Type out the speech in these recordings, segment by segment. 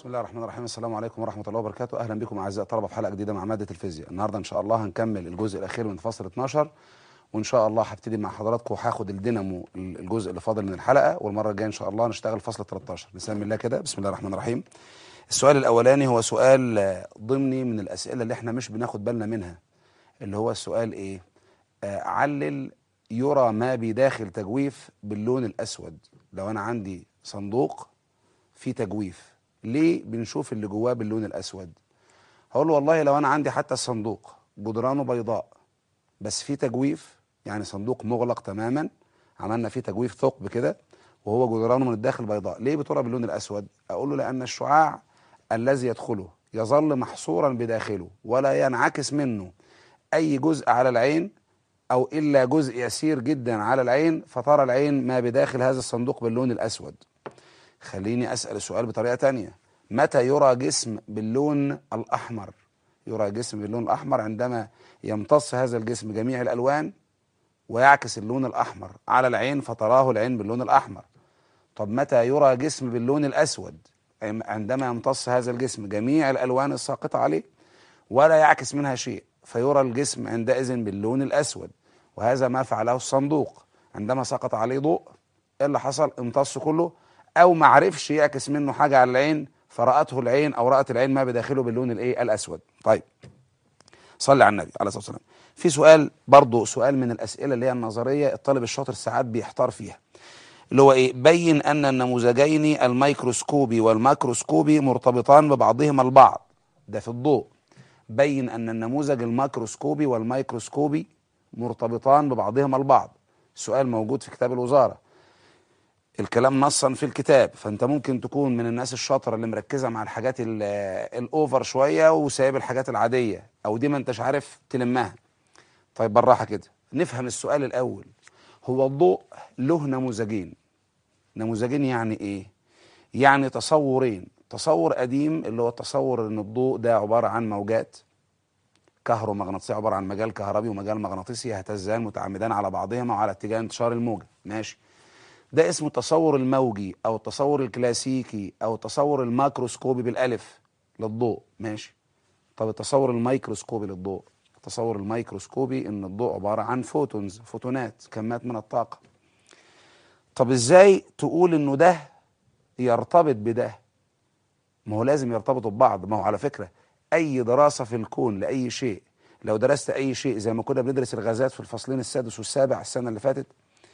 بسم الله الرحمن الرحيم السلام عليكم ورحمة الله وبركاته أهلا بكم أعزائي الطلبة في حلقة جديدة مع مادة الفيزياء النهاردة إن شاء الله هنكمل الجزء الأخير من فصل 12 وإن شاء الله هبتدي مع حضراتكم وهاخد الدينامو الجزء اللي فاضل من الحلقة والمرة الجاية إن شاء الله نشتغل فصل 13 بسم الله كده بسم الله الرحمن الرحيم السؤال الأولاني هو سؤال آه، ضمني من الأسئلة اللي إحنا مش بناخد بالنا منها اللي هو السؤال إيه آه علل يرى ما بداخل تجويف باللون الأسود لو أنا عندي صندوق فيه تجويف ليه بنشوف اللي جواه باللون الاسود هقول له والله لو انا عندي حتى الصندوق جدرانه بيضاء بس فيه تجويف يعني صندوق مغلق تماما عملنا فيه تجويف ثقب كده وهو جدرانه من الداخل بيضاء ليه بترى باللون الاسود اقول له لان الشعاع الذي يدخله يظل محصورا بداخله ولا ينعكس منه اي جزء على العين او الا جزء يسير جدا على العين فترى العين ما بداخل هذا الصندوق باللون الاسود خليني أسأل السؤال بطريقة تانية متى يرى جسم باللون الأحمر يرى جسم باللون الأحمر عندما يمتص هذا الجسم جميع الألوان ويعكس اللون الأحمر على العين فتراه العين باللون الأحمر طب متى يرى جسم باللون الأسود عندما يمتص هذا الجسم جميع الألوان الساقطة عليه ولا يعكس منها شيء فيرى الجسم عندئذ باللون الأسود وهذا ما فعله الصندوق عندما سقط عليه ضوء ايه اللي حصل امتص كله او ما عرفش يعكس منه حاجه على العين فرأته العين او رأت العين ما بداخله باللون الايه الاسود طيب صلي على النبي عليه الصلاه والسلام في سؤال برضه سؤال من الاسئله اللي هي النظريه الطالب الشاطر ساعات بيحتار فيها اللي هو ايه بين ان النموذجين الميكروسكوبي والماكروسكوبي مرتبطان ببعضهما البعض ده في الضوء بين ان النموذج الماكروسكوبي والميكروسكوبي مرتبطان ببعضهما البعض سؤال موجود في كتاب الوزاره الكلام نصا في الكتاب فانت ممكن تكون من الناس الشاطره اللي مركزه مع الحاجات ال- الاوفر شويه وسايب الحاجات العاديه او دي ما انتش عارف تلمها طيب بالراحه كده نفهم السؤال الاول هو الضوء له نموذجين نموذجين يعني ايه يعني تصورين تصور قديم اللي هو تصور ان الضوء ده عباره عن موجات كهرومغناطيسيه عباره عن مجال كهربي ومجال مغناطيسي يهتزان متعامدان على بعضهما وعلى اتجاه انتشار الموجه ماشي ده اسمه التصور الموجي او التصور الكلاسيكي او التصور الماكروسكوبي بالالف للضوء ماشي طب التصور الميكروسكوبي للضوء التصور الميكروسكوبي ان الضوء عباره عن فوتونز فوتونات كمات من الطاقه طب ازاي تقول انه ده يرتبط بده ما هو لازم يرتبطوا ببعض ما هو على فكره اي دراسه في الكون لاي شيء لو درست اي شيء زي ما كنا بندرس الغازات في الفصلين السادس والسابع السنه اللي فاتت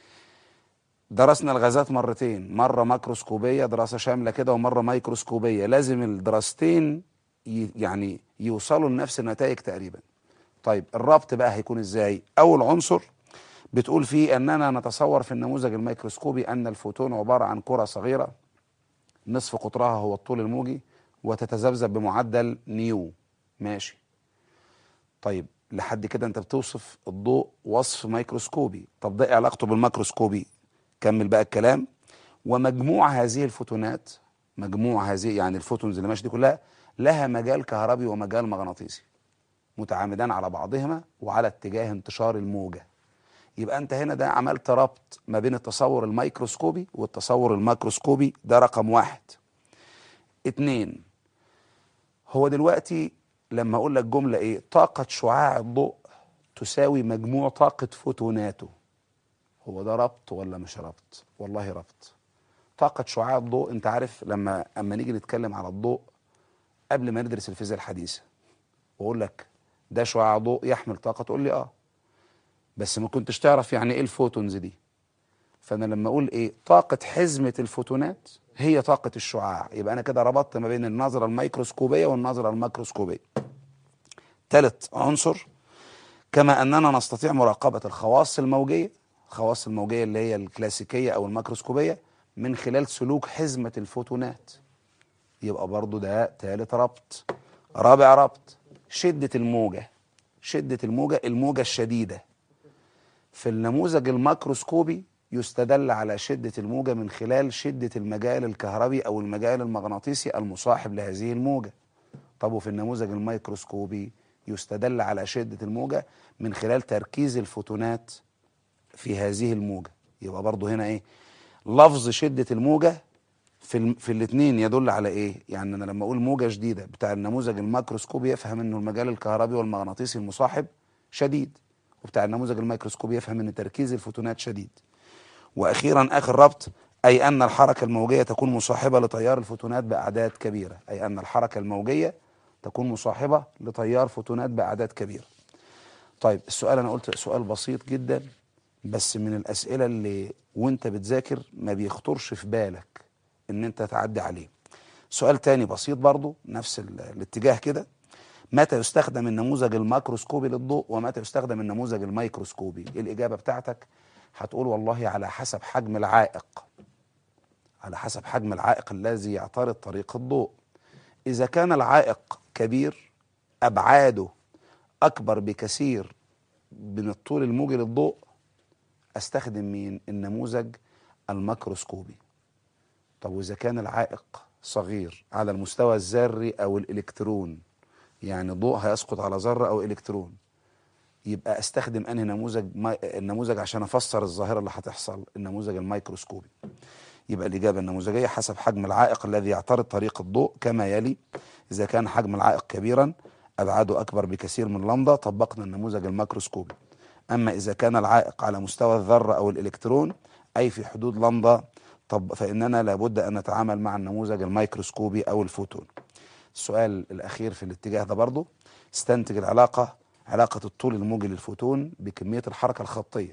درسنا الغازات مرتين مرة ماكروسكوبية دراسة شاملة كده ومرة ميكروسكوبية لازم الدراستين ي- يعني يوصلوا لنفس النتائج تقريبا طيب الربط بقى هيكون ازاي اول عنصر بتقول فيه اننا نتصور في النموذج الميكروسكوبي ان الفوتون عبارة عن كرة صغيرة نصف قطرها هو الطول الموجي وتتذبذب بمعدل نيو ماشي طيب لحد كده انت بتوصف الضوء وصف ميكروسكوبي طب ده إيه علاقته بالميكروسكوبي كمل بقى الكلام ومجموع هذه الفوتونات مجموع هذه يعني الفوتونز اللي ماشيه دي كلها لها مجال كهربي ومجال مغناطيسي متعامدان على بعضهما وعلى اتجاه انتشار الموجه يبقى انت هنا ده عملت ربط ما بين التصور الميكروسكوبي والتصور الماكروسكوبي ده رقم واحد اتنين هو دلوقتي لما اقول لك جمله ايه طاقه شعاع الضوء تساوي مجموع طاقه فوتوناته هو ده ربط ولا مش ربط والله ربط طاقة شعاع الضوء انت عارف لما اما نيجي نتكلم على الضوء قبل ما ندرس الفيزياء الحديثة واقول لك ده شعاع ضوء يحمل طاقة تقول لي اه بس ما كنتش تعرف يعني ايه الفوتونز دي فانا لما اقول ايه طاقة حزمة الفوتونات هي طاقة الشعاع يبقى انا كده ربطت ما بين النظرة الميكروسكوبية والنظرة الماكروسكوبية ثالث عنصر كما اننا نستطيع مراقبة الخواص الموجية الخواص الموجية اللي هي الكلاسيكية او الماكروسكوبية من خلال سلوك حزمة الفوتونات يبقى برضو ده ثالث ربط رابع ربط شدة الموجة شدة الموجة الموجة الشديدة في النموذج الماكروسكوبي يستدل على شدة الموجة من خلال شدة المجال الكهربي أو المجال المغناطيسي المصاحب لهذه الموجة طب وفي النموذج الميكروسكوبي يستدل على شدة الموجة من خلال تركيز الفوتونات في هذه الموجة يبقى برضو هنا ايه لفظ شدة الموجة في الم... في الاثنين يدل على ايه يعني انا لما اقول موجه شديده بتاع النموذج الميكروسكوبي يفهم انه المجال الكهربي والمغناطيسي المصاحب شديد وبتاع النموذج الميكروسكوبي يفهم ان تركيز الفوتونات شديد واخيرا اخر ربط اي ان الحركه الموجيه تكون مصاحبه لتيار الفوتونات باعداد كبيره اي ان الحركه الموجيه تكون مصاحبه لتيار فوتونات باعداد كبيره طيب السؤال انا قلت سؤال بسيط جدا بس من الاسئله اللي وانت بتذاكر ما بيخطرش في بالك ان انت تعدي عليه سؤال تاني بسيط برضو نفس ال- الاتجاه كده متى يستخدم النموذج الماكروسكوبي للضوء ومتى يستخدم النموذج الميكروسكوبي الاجابه بتاعتك هتقول والله على حسب حجم العائق على حسب حجم العائق الذي يعترض طريق الضوء اذا كان العائق كبير ابعاده اكبر بكثير من الطول الموجي للضوء استخدم مين النموذج الميكروسكوبي طب واذا كان العائق صغير على المستوى الذري او الالكترون يعني ضوء هيسقط على ذره او الكترون يبقى استخدم انهي نموذج ماي... النموذج عشان افسر الظاهره اللي هتحصل النموذج الميكروسكوبي يبقى الاجابه النموذجيه حسب حجم العائق الذي يعترض طريق الضوء كما يلي اذا كان حجم العائق كبيرا ابعاده اكبر بكثير من لمضه طبقنا النموذج الميكروسكوبي اما اذا كان العائق على مستوى الذره او الالكترون اي في حدود لمضه طب فاننا لابد ان نتعامل مع النموذج الميكروسكوبي او الفوتون السؤال الاخير في الاتجاه ده برضه استنتج العلاقه علاقه الطول الموجي للفوتون بكميه الحركه الخطيه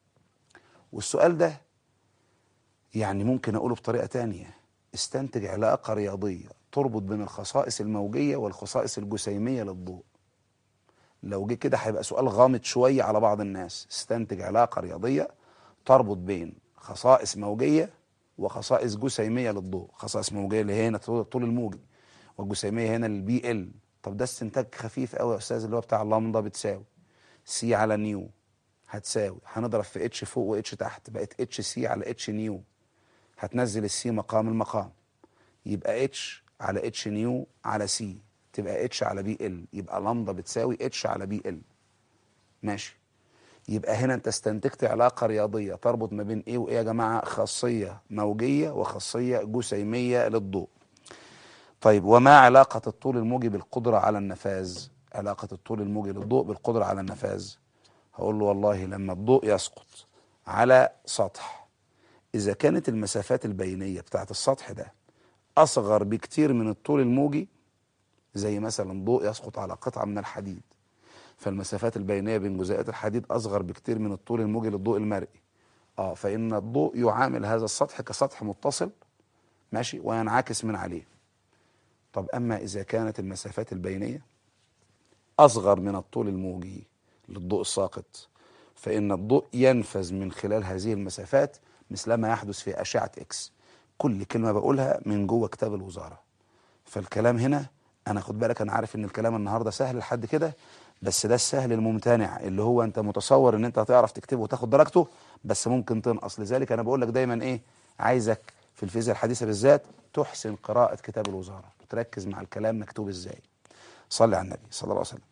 والسؤال ده يعني ممكن اقوله بطريقه تانية استنتج علاقه رياضيه تربط بين الخصائص الموجيه والخصائص الجسيميه للضوء لو جه كده هيبقى سؤال غامض شويه على بعض الناس استنتج علاقه رياضيه تربط بين خصائص موجيه وخصائص جسيميه للضوء خصائص موجيه اللي هي هنا الطول الموجي والجسيميه هنا البي ال طب ده استنتاج خفيف قوي يا استاذ اللي هو بتاع اللامدا بتساوي سي على نيو هتساوي هنضرب في اتش فوق واتش تحت بقت اتش سي على اتش نيو هتنزل السي مقام المقام يبقى اتش على اتش نيو على سي تبقى اتش على بي ال يبقى لامدا بتساوي اتش على بي ال ماشي يبقى هنا انت استنتجت علاقه رياضيه تربط ما بين ايه وايه يا جماعه خاصيه موجيه وخاصيه جسيميه للضوء طيب وما علاقه الطول الموجي بالقدره على النفاذ علاقه الطول الموجي للضوء بالقدره على النفاذ هقول له والله لما الضوء يسقط على سطح اذا كانت المسافات البينيه بتاعت السطح ده اصغر بكتير من الطول الموجي زي مثلا ضوء يسقط على قطعه من الحديد فالمسافات البينيه بين جزيئات الحديد اصغر بكتير من الطول الموجي للضوء المرئي اه فان الضوء يعامل هذا السطح كسطح متصل ماشي وينعكس من عليه طب اما اذا كانت المسافات البينيه اصغر من الطول الموجي للضوء الساقط فان الضوء ينفذ من خلال هذه المسافات مثل ما يحدث في اشعه اكس كل كلمه بقولها من جوه كتاب الوزاره فالكلام هنا انا خد بالك انا عارف ان الكلام النهارده سهل لحد كده بس ده السهل الممتنع اللي هو انت متصور ان انت هتعرف تكتبه وتاخد درجته بس ممكن تنقص لذلك انا بقول لك دايما ايه عايزك في الفيزياء الحديثه بالذات تحسن قراءه كتاب الوزاره تركز مع الكلام مكتوب ازاي صلي على النبي صلى الله عليه وسلم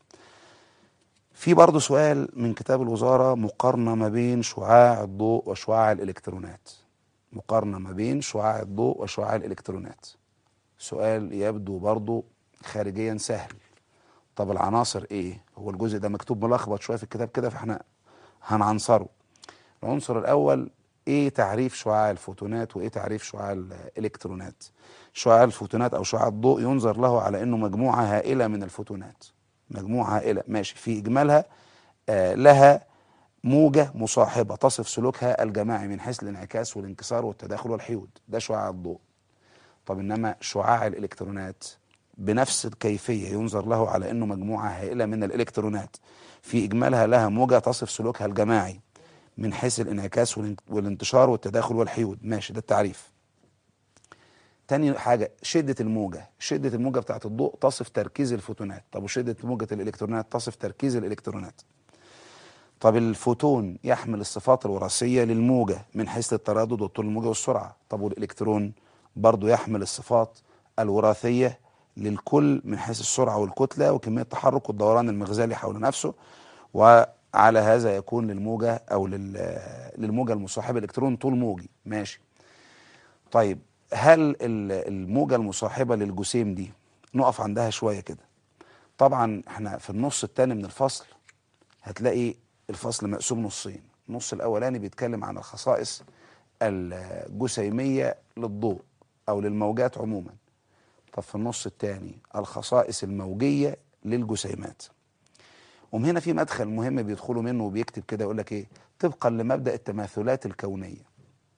في برضه سؤال من كتاب الوزاره مقارنه ما بين شعاع الضوء وشعاع الالكترونات مقارنه ما بين شعاع الضوء وشعاع الالكترونات سؤال يبدو برضه خارجيا سهل طب العناصر ايه هو الجزء ده مكتوب ملخبط شويه في الكتاب كده فاحنا هنعنصره العنصر الاول ايه تعريف شعاع الفوتونات وايه تعريف شعاع الالكترونات شعاع الفوتونات او شعاع الضوء ينظر له على انه مجموعه هائله من الفوتونات مجموعه هائله ماشي في اجمالها آه لها موجه مصاحبه تصف سلوكها الجماعي من حيث الانعكاس والانكسار والتداخل والحيود ده شعاع الضوء طب انما شعاع الالكترونات بنفس الكيفيه ينظر له على انه مجموعه هائله من الالكترونات في اجمالها لها موجه تصف سلوكها الجماعي من حيث الانعكاس والانتشار والتداخل والحيود ماشي ده التعريف تاني حاجة شدة الموجة شدة الموجة بتاعت الضوء تصف تركيز الفوتونات طب وشدة موجة الإلكترونات تصف تركيز الإلكترونات طب الفوتون يحمل الصفات الوراثية للموجة من حيث التردد والطول الموجة والسرعة طب والإلكترون برضو يحمل الصفات الوراثية للكل من حيث السرعة والكتلة وكمية التحرك والدوران المغزالي حول نفسه وعلى هذا يكون للموجة أو للموجة المصاحبة الإلكترون طول موجي ماشي طيب هل ال- الموجة المصاحبة للجسيم دي نقف عندها شوية كده طبعا احنا في النص التاني من الفصل هتلاقي الفصل مقسوم نصين النص الاولاني بيتكلم عن الخصائص الجسيمية للضوء او للموجات عموما طب في النص التاني الخصائص الموجية للجسيمات ومن هنا في مدخل مهم بيدخلوا منه وبيكتب كده يقول لك ايه طبقا لمبدأ التماثلات الكونية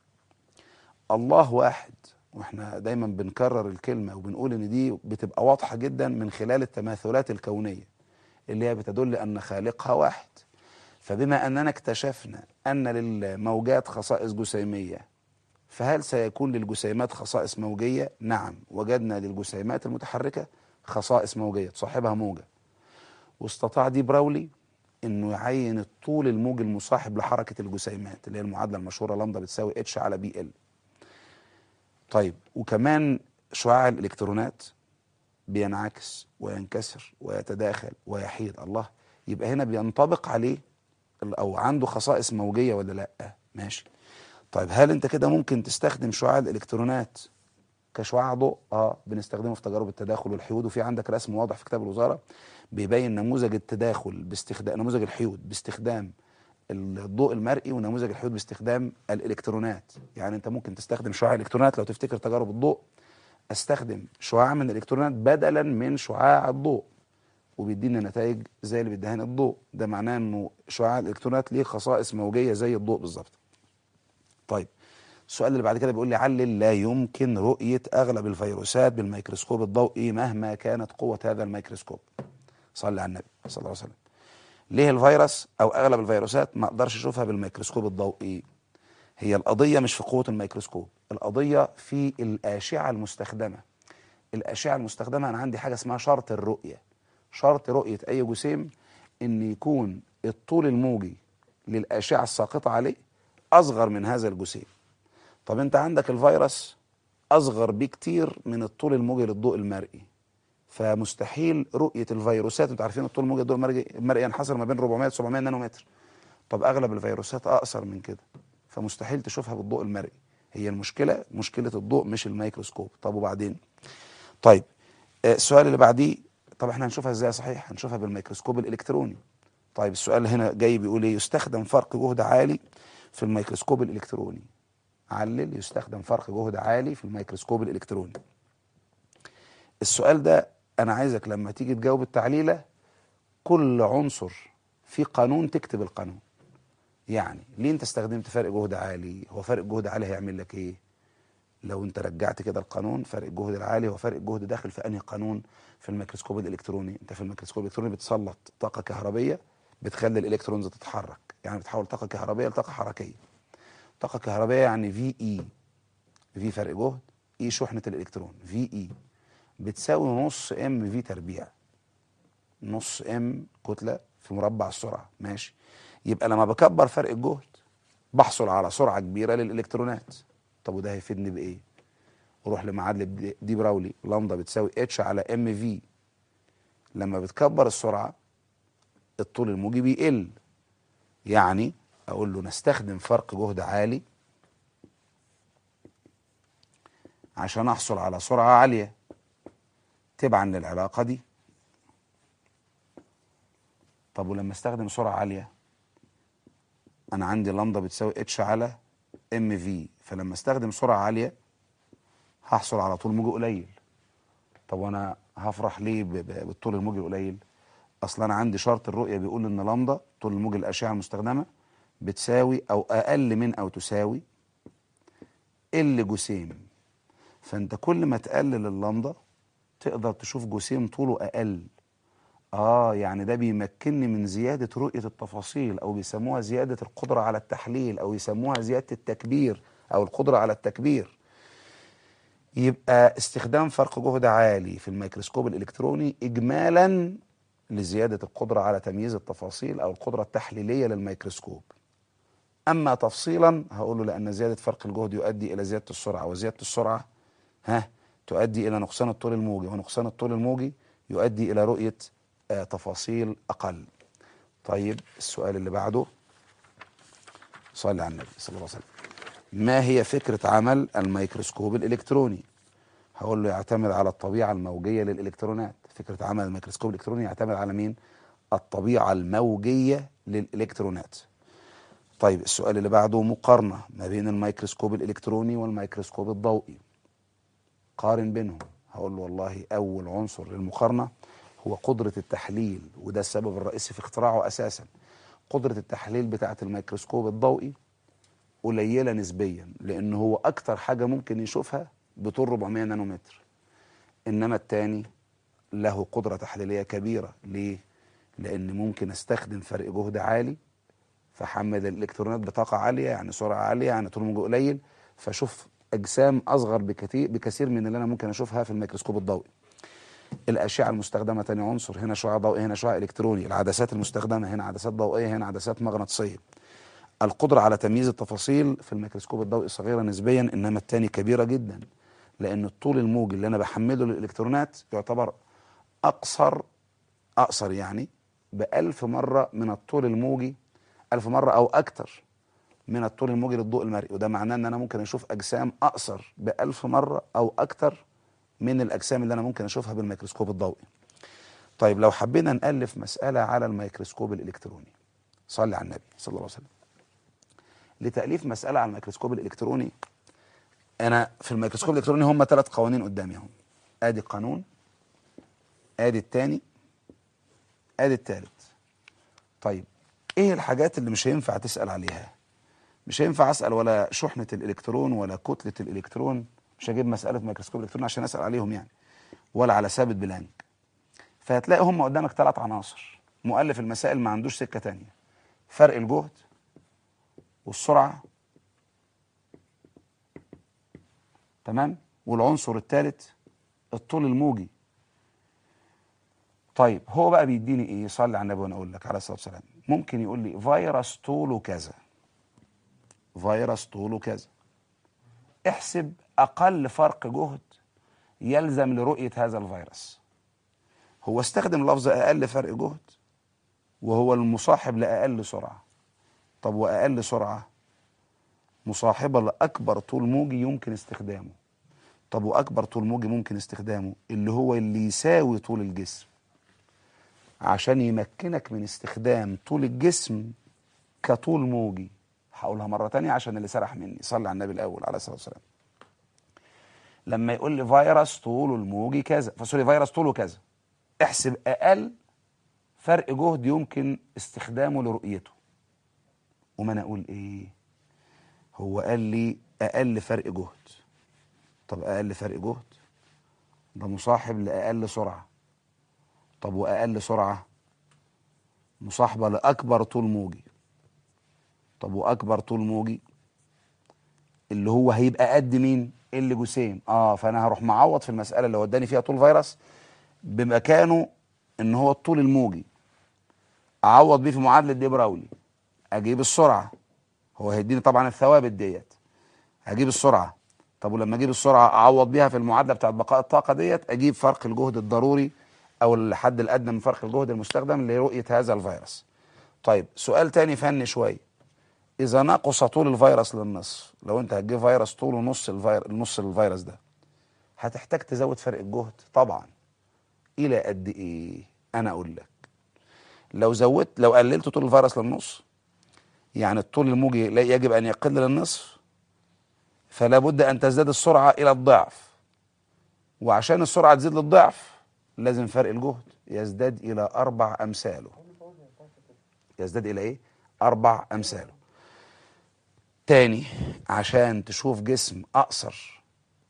الله واحد واحنا دايما بنكرر الكلمة وبنقول ان دي بتبقى واضحة جدا من خلال التماثلات الكونية اللي هي بتدل ان خالقها واحد فبما اننا اكتشفنا ان للموجات خصائص جسيمية فهل سيكون للجسيمات خصائص موجية؟ نعم وجدنا للجسيمات المتحركة خصائص موجية تصاحبها موجة واستطاع دي براولي انه يعين الطول الموجي المصاحب لحركة الجسيمات اللي هي المعادلة المشهورة لامدا بتساوي اتش على بي ال طيب وكمان شعاع الالكترونات بينعكس وينكسر ويتداخل ويحيد الله يبقى هنا بينطبق عليه ال- او عنده خصائص موجيه ولا لا ماشي طيب هل انت كده ممكن تستخدم شعاع الالكترونات كشعاع ضوء اه بنستخدمه في تجارب التداخل والحيود وفي عندك رسم واضح في كتاب الوزاره بيبين نموذج التداخل باستخدام نموذج الحيود باستخدام الضوء المرئي ونموذج الحيود باستخدام الالكترونات يعني انت ممكن تستخدم شعاع الالكترونات لو تفتكر تجارب الضوء استخدم شعاع من الالكترونات بدلا من شعاع الضوء وبيدينا نتائج زي اللي بيديهاني الضوء ده معناه انه شعاع الالكترونات ليه خصائص موجيه زي الضوء بالظبط طيب السؤال اللي بعد كده بيقول لي علل لا يمكن رؤيه اغلب الفيروسات بالميكروسكوب الضوئي مهما كانت قوه هذا الميكروسكوب صلي على النبي صلى الله عليه وسلم ليه الفيروس او اغلب الفيروسات ما اقدرش اشوفها بالميكروسكوب الضوئي هي القضيه مش في قوه الميكروسكوب القضيه في الاشعه المستخدمه الاشعه المستخدمه انا عندي حاجه اسمها شرط الرؤيه شرط رؤيه اي جسيم ان يكون الطول الموجي للاشعه الساقطه عليه اصغر من هذا الجسيم طب انت عندك الفيروس اصغر بكتير من الطول الموجي للضوء المرئي فمستحيل رؤيه الفيروسات انتوا عارفين الطول الموجي للضوء المرئي المرئي ينحصر ما بين 400 700 نانومتر طب اغلب الفيروسات اقصر من كده فمستحيل تشوفها بالضوء المرئي هي المشكله مشكله الضوء مش الميكروسكوب طب وبعدين طيب آه، السؤال اللي بعديه طب احنا هنشوفها ازاي صحيح هنشوفها بالميكروسكوب الالكتروني طيب السؤال هنا جاي بيقول ايه يستخدم فرق جهد عالي في الميكروسكوب الالكتروني علل يستخدم فرق جهد عالي في الميكروسكوب الالكتروني السؤال ده انا عايزك لما تيجي تجاوب التعليله كل عنصر في قانون تكتب القانون يعني ليه انت استخدمت فرق جهد عالي هو فرق جهد عالي هيعمل لك ايه لو انت رجعت كده القانون فرق الجهد العالي هو فرق الجهد داخل في انهي قانون في الميكروسكوب الالكتروني انت في الميكروسكوب الالكتروني بتسلط طاقه كهربيه بتخلي الالكترونز تتحرك يعني بتحول طاقه كهربيه لطاقه حركيه طاقه كهربيه يعني في اي في فرق جهد اي شحنه الالكترون في اي بتساوي نص ام في تربيع نص ام كتله في مربع السرعه ماشي يبقى لما بكبر فرق الجهد بحصل على سرعه كبيره للالكترونات طب وده هيفيدني بايه اروح لمعادله دي- دي براولي لامدا بتساوي اتش على ام في لما بتكبر السرعه الطول الموجي بيقل يعني اقول له نستخدم فرق جهد عالي عشان احصل على سرعه عاليه تبعا للعلاقه دي طب ولما استخدم سرعه عاليه انا عندي لامدا بتساوي اتش على ام في فلما استخدم سرعه عاليه هحصل على طول موجي قليل طب وانا هفرح ليه ب- ب- بالطول الموجي القليل اصلا انا عندي شرط الرؤيه بيقول ان لامدا طول الموجي الاشعه المستخدمه بتساوي او اقل من او تساوي ال جسيم فانت كل ما تقلل اللامدا تقدر تشوف جسيم طوله اقل اه يعني ده بيمكنني من زياده رؤيه التفاصيل او بيسموها زياده القدره على التحليل او يسموها زياده التكبير او القدره على التكبير يبقى استخدام فرق جهد عالي في الميكروسكوب الالكتروني اجمالا لزياده القدره على تمييز التفاصيل او القدره التحليليه للميكروسكوب اما تفصيلا هقول له لان زياده فرق الجهد يؤدي الى زياده السرعه وزياده السرعه ها تؤدي الى نقصان الطول الموجي ونقصان الطول الموجي يؤدي الى رؤيه آه تفاصيل اقل طيب السؤال اللي بعده صلي على النبي صلى الله عليه وسلم ما هي فكرة عمل الميكروسكوب الإلكتروني هقول له يعتمد على الطبيعة الموجية للإلكترونات فكرة عمل الميكروسكوب الإلكتروني يعتمد على مين الطبيعة الموجية للإلكترونات طيب السؤال اللي بعده مقارنة ما بين الميكروسكوب الإلكتروني والميكروسكوب الضوئي قارن بينهم هقول له والله أول عنصر للمقارنة هو قدرة التحليل وده السبب الرئيسي في اختراعه أساسا قدرة التحليل بتاعة الميكروسكوب الضوئي قليلة نسبيا لأن هو أكتر حاجة ممكن يشوفها بطول 400 نانومتر إنما التاني له قدرة تحليلية كبيرة ليه؟ لأن ممكن أستخدم فرق جهد عالي فحمل الإلكترونات بطاقة عالية يعني سرعة عالية يعني طول موجه قليل فأشوف أجسام أصغر بكثير بكثير من اللي أنا ممكن أشوفها في الميكروسكوب الضوئي الأشعة المستخدمة تاني عنصر هنا شعاع ضوئي هنا شعاع إلكتروني العدسات المستخدمة هنا عدسات ضوئية هنا عدسات مغناطيسية القدرة على تمييز التفاصيل في الميكروسكوب الضوئي صغيرة نسبيا إنما التاني كبيرة جدا لأن الطول الموجي اللي أنا بحمله للإلكترونات يعتبر أقصر أقصر يعني بألف مرة من الطول الموجي ألف مرة أو أكتر من الطول الموجي للضوء المرئي وده معناه إن أنا ممكن أشوف أجسام أقصر بألف مرة أو أكتر من الأجسام اللي أنا ممكن أشوفها بالميكروسكوب الضوئي طيب لو حبينا نألف مسألة على الميكروسكوب الإلكتروني صلي على النبي صلى الله عليه وسلم لتأليف مسألة على الميكروسكوب الإلكتروني أنا في الميكروسكوب الإلكتروني هم ثلاث قوانين قدامي اهم آدي قانون آدي التاني آدي التالت طيب إيه الحاجات اللي مش هينفع تسأل عليها مش هينفع أسأل ولا شحنة الإلكترون ولا كتلة الإلكترون مش هجيب مسألة ميكروسكوب إلكتروني عشان أسأل عليهم يعني ولا على ثابت بلانك فهتلاقي هم قدامك ثلاث عناصر مؤلف المسائل ما عندوش سكة تانية فرق الجهد والسرعة تمام والعنصر الثالث الطول الموجي طيب هو بقى بيديني ايه صلي على النبي وانا اقول لك عليه الصلاه والسلام ممكن يقول لي فيروس طوله كذا فيروس طوله كذا احسب اقل فرق جهد يلزم لرؤيه هذا الفيروس هو استخدم لفظ اقل فرق جهد وهو المصاحب لاقل سرعه طب واقل سرعه مصاحبه لاكبر طول موجي يمكن استخدامه طب واكبر طول موجي ممكن استخدامه اللي هو اللي يساوي طول الجسم عشان يمكنك من استخدام طول الجسم كطول موجي هقولها مرة تانية عشان اللي سرح مني صلي على النبي الأول عليه الصلاة والسلام لما يقول لي فيروس طوله الموجي كذا فسوري فيروس طوله كذا احسب أقل فرق جهد يمكن استخدامه لرؤيته وما أنا أقول إيه هو قال لي أقل فرق جهد طب أقل فرق جهد ده مصاحب لأقل سرعة طب وأقل سرعة مصاحبة لأكبر طول موجي طب وأكبر طول موجي اللي هو هيبقى قد مين اللي جسيم اه فانا هروح معوض في المساله اللي وداني فيها طول فيروس بمكانه ان هو الطول الموجي اعوض بيه في معادله دي براولي اجيب السرعه هو هيديني طبعا الثوابت ديت هجيب السرعه طب ولما اجيب السرعه اعوض بيها في المعادله بتاعت بقاء الطاقه ديت اجيب فرق الجهد الضروري او الحد الادنى من فرق الجهد المستخدم لرؤيه هذا الفيروس طيب سؤال تاني فني شويه اذا نقص طول الفيروس للنصف لو انت هتجيب فيروس طوله نص الفير... نص الفيروس ده هتحتاج تزود فرق الجهد طبعا الى قد ايه انا اقول لك لو زودت لو قللت طول الفيروس للنص يعني الطول الموجي لا يجب ان يقل للنصف فلا بد ان تزداد السرعه الى الضعف وعشان السرعه تزيد للضعف لازم فرق الجهد يزداد الى اربع امثاله يزداد الى ايه اربع امثاله تاني عشان تشوف جسم اقصر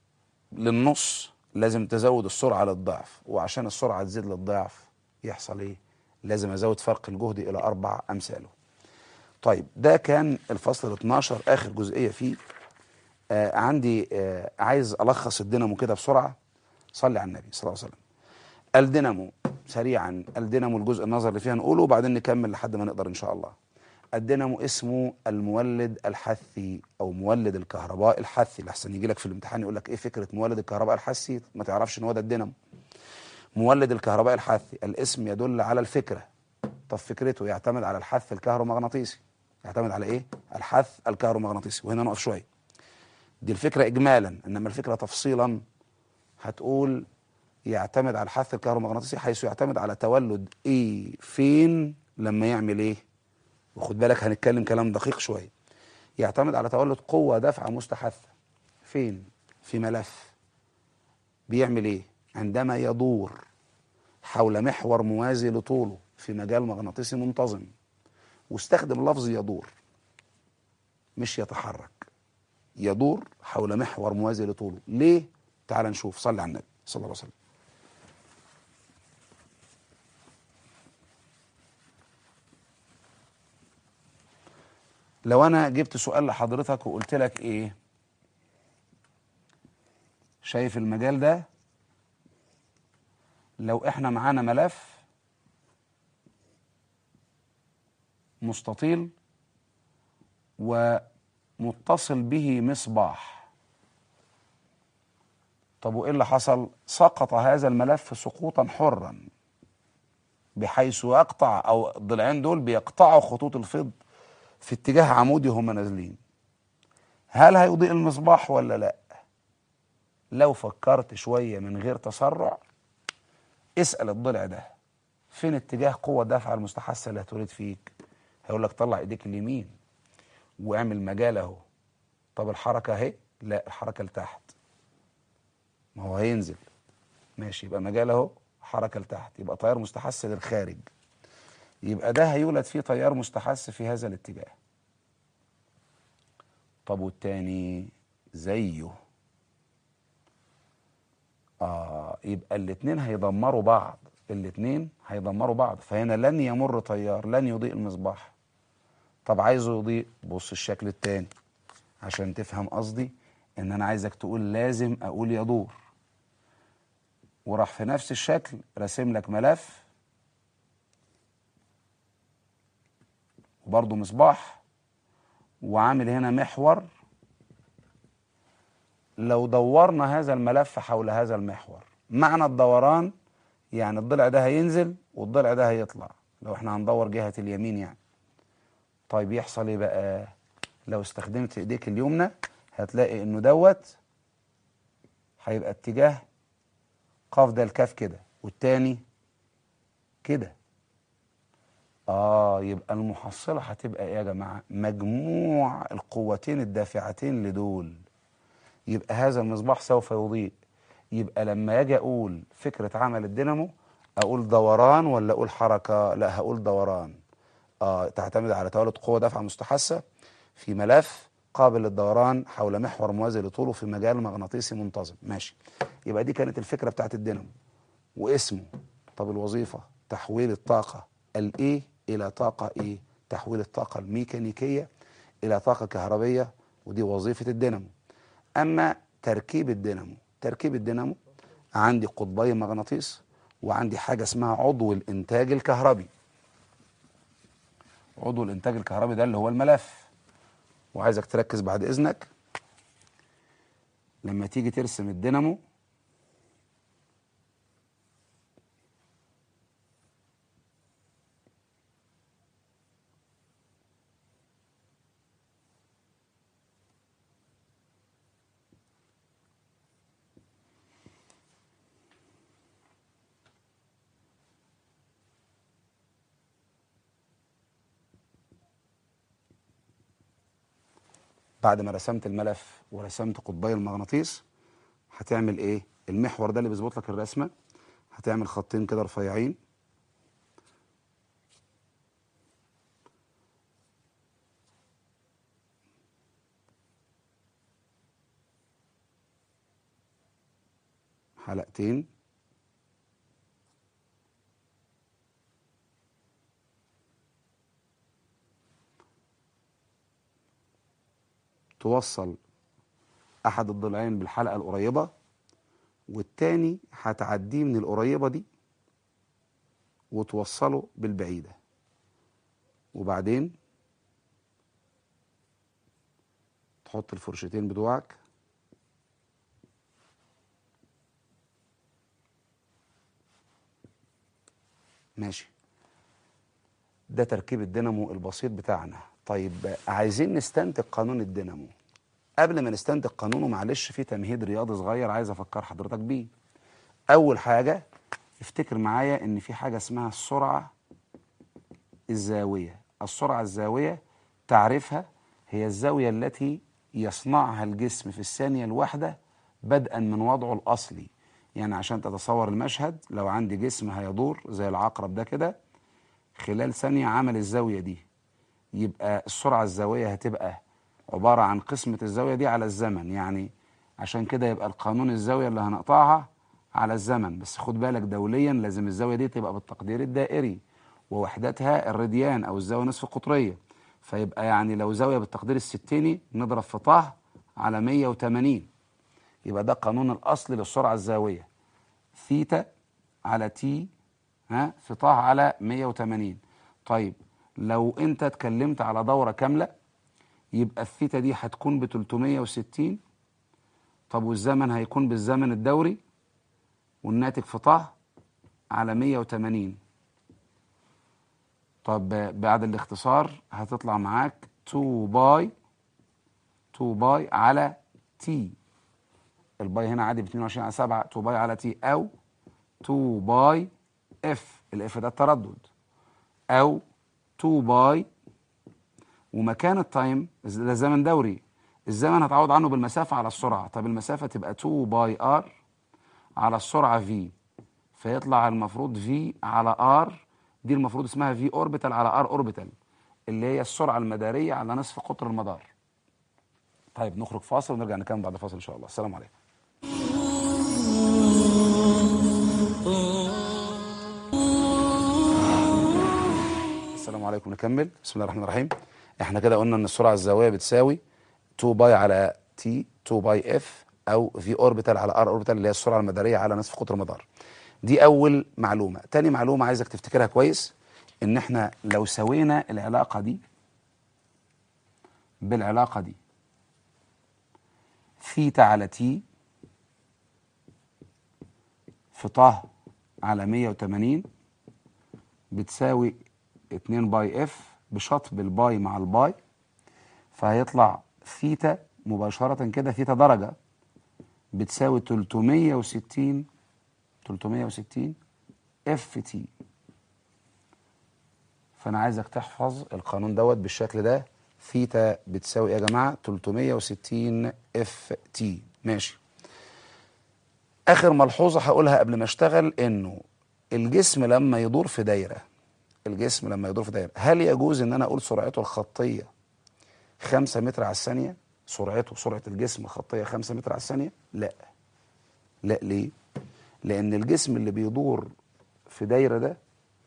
للنص لازم تزود السرعه للضعف وعشان السرعه تزيد للضعف يحصل ايه لازم ازود فرق الجهد الى اربع امثاله طيب ده كان الفصل ال 12 اخر جزئيه فيه آه عندي آه عايز الخص الدينامو كده بسرعه صلي على النبي صلى الله عليه وسلم الدينامو سريعا الدينامو الجزء النظر اللي فيها نقوله وبعدين نكمل لحد ما نقدر ان شاء الله الدينامو اسمه المولد الحثي او مولد الكهرباء الحثي لحسن يجي لك في الامتحان يقول لك ايه فكره مولد الكهرباء الحثي ما تعرفش ان هو ده الدينامو مولد الكهرباء الحثي الاسم يدل على الفكره طب فكرته يعتمد على الحث الكهرومغناطيسي يعتمد على ايه الحث الكهرومغناطيسي وهنا نقف شويه دي الفكره اجمالا انما الفكره تفصيلا هتقول يعتمد على الحث الكهرومغناطيسي حيث يعتمد على تولد ايه فين لما يعمل ايه وخد بالك هنتكلم كلام دقيق شويه يعتمد على تولد قوه دافعه مستحثه فين في ملف بيعمل ايه عندما يدور حول محور موازي لطوله في مجال مغناطيسي منتظم واستخدم لفظ يدور مش يتحرك يدور حول محور موازي لطوله ليه تعال نشوف صلي على النبي صلى الله عليه وسلم لو انا جبت سؤال لحضرتك وقلت لك ايه شايف المجال ده لو احنا معانا ملف مستطيل ومتصل به مصباح طب وايه اللي حصل سقط هذا الملف سقوطا حرا بحيث يقطع او الضلعين دول بيقطعوا خطوط الفض في اتجاه عمودي هم نازلين هل هيضيء المصباح ولا لا لو فكرت شوية من غير تسرع اسأل الضلع ده فين اتجاه قوة دافعة المستحثة اللي هتولد فيك هيقول لك طلع ايديك اليمين واعمل مجال اهو طب الحركة اهي لا الحركة لتحت ما هو هينزل ماشي يبقى مجال اهو حركة لتحت يبقى تيار مستحث للخارج يبقى ده هيولد فيه تيار مستحث في هذا الاتجاه طب والتاني زيه اه يبقى الاتنين هيدمروا بعض الاتنين هيدمروا بعض فهنا لن يمر تيار لن يضيء المصباح طب عايزه يضيء بص الشكل التاني عشان تفهم قصدي ان انا عايزك تقول لازم اقول يدور وراح في نفس الشكل راسم لك ملف وبرضه مصباح وعامل هنا محور لو دورنا هذا الملف حول هذا المحور معنى الدوران يعني الضلع ده هينزل والضلع ده هيطلع لو احنا هندور جهة اليمين يعني طيب يحصل ايه بقى لو استخدمت ايديك اليمنى هتلاقي انه دوت هيبقى اتجاه قاف ده الكاف كده والتاني كده اه يبقى المحصلة هتبقى ايه يا جماعة مجموع القوتين الدافعتين لدول يبقى هذا المصباح سوف يضيء يبقى لما اجي اقول فكرة عمل الدينامو اقول دوران ولا اقول حركة لا هقول دوران آه تعتمد على تولد قوة دافعة مستحثة في ملف قابل للدوران حول محور موازي لطوله في مجال مغناطيسي منتظم ماشي يبقى دي كانت الفكرة بتاعت الدينامو واسمه طب الوظيفة تحويل الطاقة الايه الى طاقة ايه تحويل الطاقة الميكانيكية الى طاقة كهربية ودي وظيفة الدينامو اما تركيب الدينامو تركيب الدينامو عندي قطبي مغناطيس وعندي حاجة اسمها عضو الانتاج الكهربي عضو الانتاج الكهربي ده اللي هو الملف وعايزك تركز بعد اذنك لما تيجي ترسم الدينامو بعد ما رسمت الملف ورسمت قطبي المغناطيس هتعمل ايه المحور ده اللي بيظبط لك الرسمه هتعمل خطين كده رفيعين حلقتين توصل احد الضلعين بالحلقه القريبه والتاني هتعديه من القريبه دي وتوصله بالبعيده وبعدين تحط الفرشتين بتوعك ماشي ده تركيب الدينامو البسيط بتاعنا طيب عايزين نستنتج قانون الدينامو قبل ما نستنتج قانونه معلش في تمهيد رياضي صغير عايز افكر حضرتك بيه اول حاجه افتكر معايا ان في حاجه اسمها السرعه الزاويه السرعه الزاويه تعرفها هي الزاويه التي يصنعها الجسم في الثانيه الواحده بدءا من وضعه الاصلي يعني عشان تتصور المشهد لو عندي جسم هيدور زي العقرب ده كده خلال ثانيه عمل الزاويه دي يبقى السرعه الزاويه هتبقى عباره عن قسمه الزاويه دي على الزمن يعني عشان كده يبقى القانون الزاويه اللي هنقطعها على الزمن بس خد بالك دوليا لازم الزاويه دي تبقى بالتقدير الدائري ووحدتها الراديان او الزاويه نصف القطريه فيبقى يعني لو زاويه بالتقدير الستيني نضرب في طه على 180 يبقى ده قانون الاصلي للسرعه الزاويه ثيتا على تي ها في طه على 180 طيب لو انت اتكلمت على دوره كامله يبقى الثيتا دي هتكون ب 360 طب والزمن هيكون بالزمن الدوري والناتج في طه على 180 طب بعد الاختصار هتطلع معاك 2 باي 2 باي على تي الباي هنا عادي ب 22 على 7 2 باي على تي او 2 باي اف الاف ده التردد او 2 باي ومكان التايم ده زمن دوري الزمن هتعوض عنه بالمسافة على السرعة طب المسافة تبقى 2 باي ار على السرعة في فيطلع المفروض في على ار دي المفروض اسمها في اوربيتال على ار اوربيتال اللي هي السرعة المدارية على نصف قطر المدار طيب نخرج فاصل ونرجع نكمل بعد فاصل ان شاء الله السلام عليكم السلام عليكم نكمل بسم الله الرحمن الرحيم احنا كده قلنا ان السرعه الزاويه بتساوي 2 باي على تي 2 باي اف او في اوربيتال على ار اوربيتال اللي هي السرعه المداريه على نصف قطر المدار دي اول معلومه تاني معلومه عايزك تفتكرها كويس ان احنا لو سوينا العلاقه دي بالعلاقه دي ثيتا على تي في طه على 180 بتساوي 2 باي اف بشطب الباي مع الباي فهيطلع ثيتا مباشرة كده ثيتا درجة بتساوي 360 360 اف تي فانا عايزك تحفظ القانون دوت بالشكل ده ثيتا بتساوي ايه يا جماعه 360 اف تي ماشي اخر ملحوظه هقولها قبل ما اشتغل انه الجسم لما يدور في دايره الجسم لما يدور في دايره هل يجوز ان انا اقول سرعته الخطيه 5 متر على الثانيه سرعته سرعه الجسم الخطيه 5 متر على الثانيه لا لا ليه لان الجسم اللي بيدور في دايره ده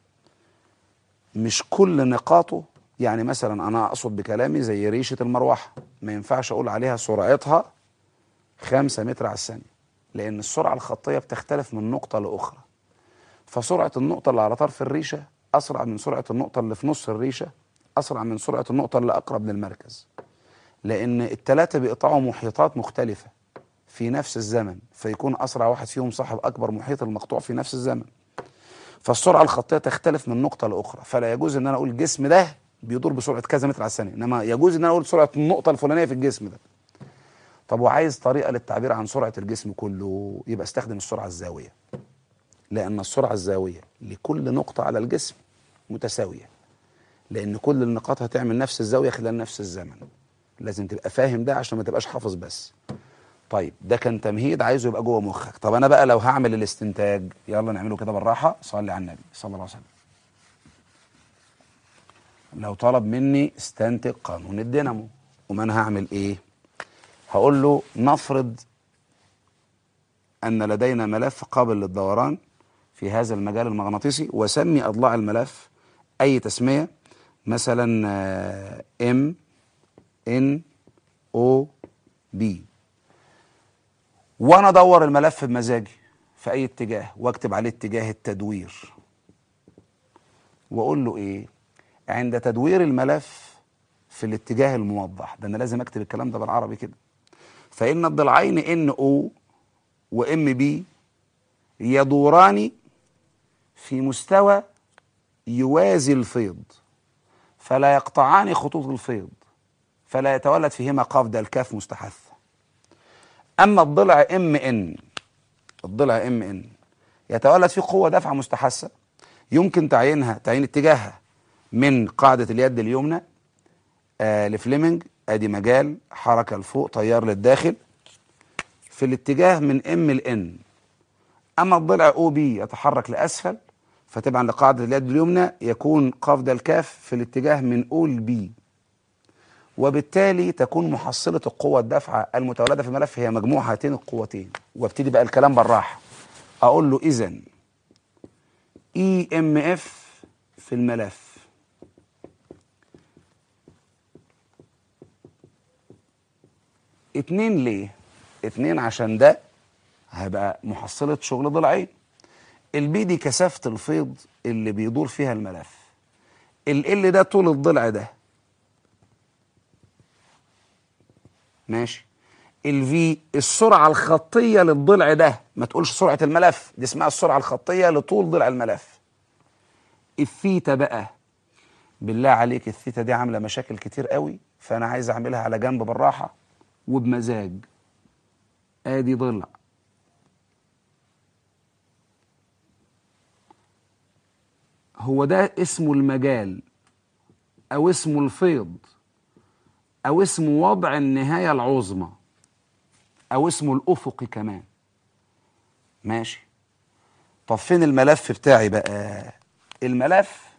مش كل نقاطه يعني مثلا انا اقصد بكلامي زي ريشه المروحه ما ينفعش اقول عليها سرعتها 5 متر على الثانيه لان السرعه الخطيه بتختلف من نقطه لاخرى فسرعه النقطه اللي على طرف الريشه اسرع من سرعه النقطه اللي في نص الريشه اسرع من سرعه النقطه اللي اقرب للمركز لان الثلاثه بيقطعوا محيطات مختلفه في نفس الزمن فيكون اسرع واحد فيهم صاحب اكبر محيط المقطوع في نفس الزمن فالسرعه الخطيه تختلف من نقطه لاخرى فلا يجوز ان انا اقول الجسم ده بيدور بسرعه كذا متر على الثانيه انما يجوز ان انا اقول سرعه النقطه الفلانيه في الجسم ده طب وعايز طريقه للتعبير عن سرعه الجسم كله يبقى استخدم السرعه الزاويه لان السرعه الزاويه لكل نقطه على الجسم متساويه لان كل النقاط هتعمل نفس الزاويه خلال نفس الزمن لازم تبقى فاهم ده عشان ما تبقاش حافظ بس طيب ده كان تمهيد عايزه يبقى جوه مخك طب انا بقى لو هعمل الاستنتاج يلا نعمله كده بالراحه صلي على النبي صلى الله عليه وسلم لو طلب مني استنتج قانون الدينامو وما انا هعمل ايه هقول له نفرض ان لدينا ملف قابل للدوران في هذا المجال المغناطيسي وسمي اضلاع الملف اي تسميه مثلا ام ان او بي وانا ادور الملف بمزاجي في اي اتجاه واكتب عليه اتجاه التدوير واقول له ايه عند تدوير الملف في الاتجاه الموضح ده انا لازم اكتب الكلام ده بالعربي كده فان الضلعين ان او وام بي يدوران في مستوى يوازي الفيض فلا يقطعان خطوط الفيض فلا يتولد فيهما قاف دال كاف مستحث اما الضلع ام ان الضلع ام ان يتولد فيه قوه دفع مستحثه يمكن تعيينها تعيين اتجاهها من قاعده اليد اليمنى آه لفليمنج ادي مجال حركه لفوق تيار للداخل في الاتجاه من ام لان اما الضلع او بي يتحرك لاسفل فتبعا لقاعده اليد اليمنى يكون قاف دال كاف في الاتجاه من او لبي وبالتالي تكون محصله القوه الدافعه المتولده في الملف هي مجموع هاتين القوتين وابتدي بقى الكلام بالراحه اقول له اذا اي ام اف في الملف اتنين ليه اتنين عشان ده هيبقى محصلة شغل ضلعين البي دي كثافة الفيض اللي بيدور فيها الملف ال ده طول الضلع ده ماشي الفي السرعة الخطية للضلع ده ما تقولش سرعة الملف دي اسمها السرعة الخطية لطول ضلع الملف الثيتا بقى بالله عليك الثيتا دي عاملة مشاكل كتير قوي فأنا عايز أعملها على جنب بالراحة وبمزاج ادي ضلع هو ده اسمه المجال او اسمه الفيض او اسمه وضع النهاية العظمى او اسمه الافقي كمان ماشي طب فين الملف بتاعي بقى الملف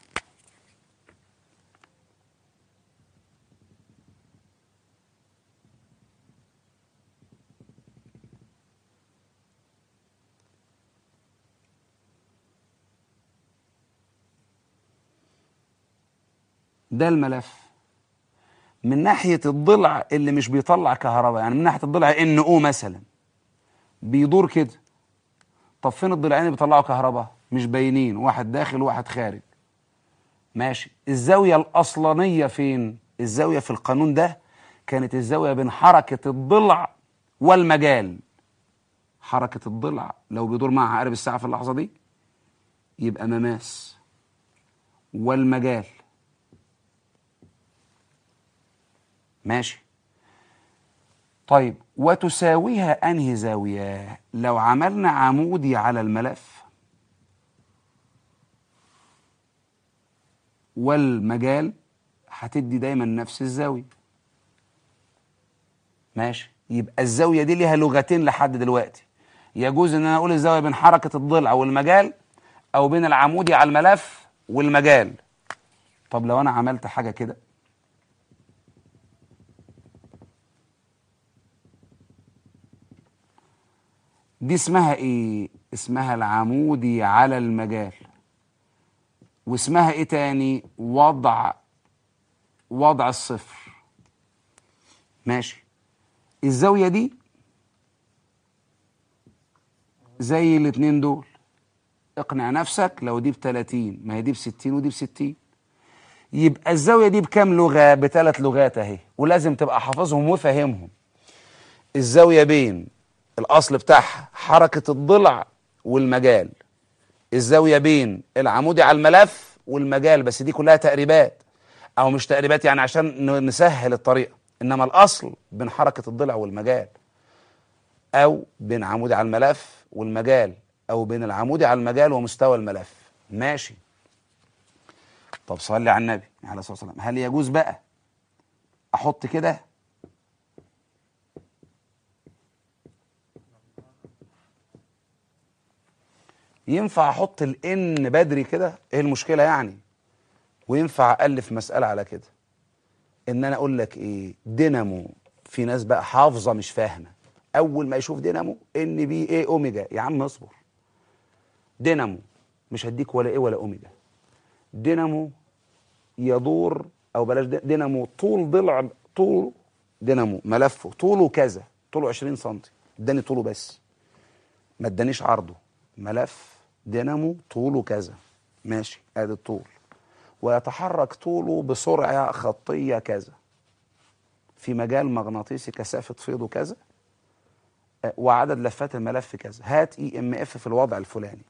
ده الملف من ناحية الضلع اللي مش بيطلع كهرباء يعني من ناحية الضلع ان او مثلا بيدور كده طب فين الضلعين اللي بيطلعوا كهرباء مش باينين واحد داخل وواحد خارج ماشي الزاوية الأصلانية فين الزاوية في القانون ده كانت الزاوية بين حركة الضلع والمجال حركة الضلع لو بيدور مع عقارب الساعة في اللحظة دي يبقى مماس والمجال ماشي طيب وتساويها انهي زاويه لو عملنا عمودي على الملف والمجال هتدي دايما نفس الزاويه ماشي يبقى الزاويه دي ليها لغتين لحد دلوقتي يجوز ان انا اقول الزاويه بين حركه الضلع والمجال او بين العمودي على الملف والمجال طب لو انا عملت حاجه كده دي اسمها ايه اسمها العمودي على المجال واسمها ايه تاني وضع وضع الصفر ماشي الزاوية دي زي الاتنين دول اقنع نفسك لو دي بتلاتين ما هي دي بستين ودي بستين يبقى الزاوية دي بكام لغة بثلاث لغات اهي ولازم تبقى حافظهم وفاهمهم الزاوية بين الاصل بتاعها حركه الضلع والمجال الزاويه بين العمودي على الملف والمجال بس دي كلها تقريبات او مش تقريبات يعني عشان نسهل الطريقه انما الاصل بين حركه الضلع والمجال او بين عمودي على الملف والمجال او بين العمودي على المجال ومستوى الملف ماشي طب صلي على النبي عليه الصلاه والسلام هل يجوز بقى احط كده ينفع احط الان بدري كده ايه المشكله يعني وينفع الف مساله على كده ان انا اقول لك ايه دينامو في ناس بقى حافظه مش فاهمه اول ما يشوف دينامو ان بي ايه اوميجا يا عم اصبر دينامو مش هديك ولا ايه ولا اوميجا دينامو يدور او بلاش دينامو طول ضلع طول دينامو ملفه طوله كذا طوله 20 سم اداني طوله بس ما ادانيش عرضه ملف دينامو طوله كذا ماشي ادي الطول ويتحرك طوله بسرعة خطية كذا في مجال مغناطيسي كثافة فيضه كذا وعدد لفات الملف كذا هات اي ام اف في الوضع الفلاني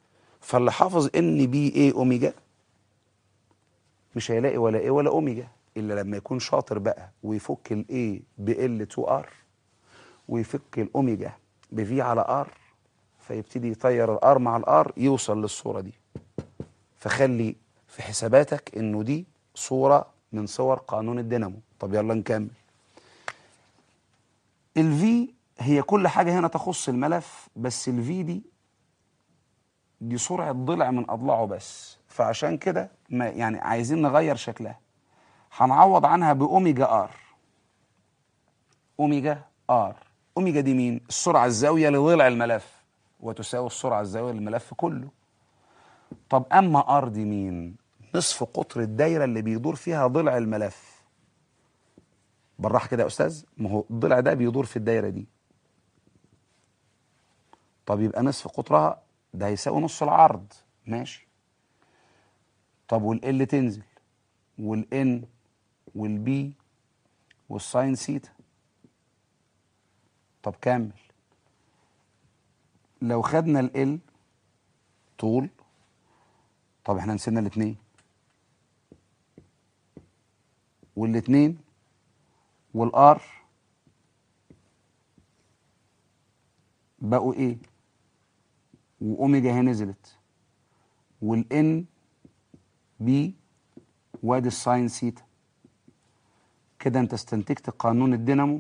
فاللي حافظ ان بي اي اوميجا مش هيلاقي ولا ايه ولا اوميجا الا لما يكون شاطر بقى ويفك الاي ب ال 2 ار ويفك الاوميجا بفي على ار فيبتدي يطير الار مع الار يوصل للصوره دي فخلي في حساباتك انه دي صوره من صور قانون الدينامو طب يلا نكمل الفي هي كل حاجه هنا تخص الملف بس الفي دي دي سرعه ضلع من اضلاعه بس فعشان كده ما يعني عايزين نغير شكلها هنعوض عنها باوميجا ار اوميجا ار اوميجا دي مين السرعه الزاويه لضلع الملف وتساوي السرعه الزاويه للملف كله طب اما ار دي مين نصف قطر الدايره اللي بيدور فيها ضلع الملف بالراحه كده يا استاذ ما هو الضلع ده بيدور في الدايره دي طب يبقى نصف قطرها ده هيساوي نص العرض ماشي طب والال تنزل والان والبي والساين سيتا طب كمل لو خدنا ال طول طب احنا نسينا الاثنين والاثنين والار بقوا ايه واوميجا هي نزلت والان بي وادي الساين سيتا كده انت استنتجت قانون الدينامو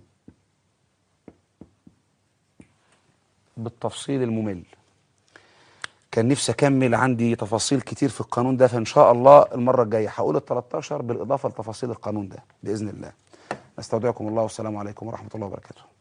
بالتفصيل الممل كان نفسي اكمل عندي تفاصيل كتير في القانون ده فان شاء الله المره الجايه هقول ال 13 بالاضافه لتفاصيل القانون ده باذن الله استودعكم الله والسلام عليكم ورحمه الله وبركاته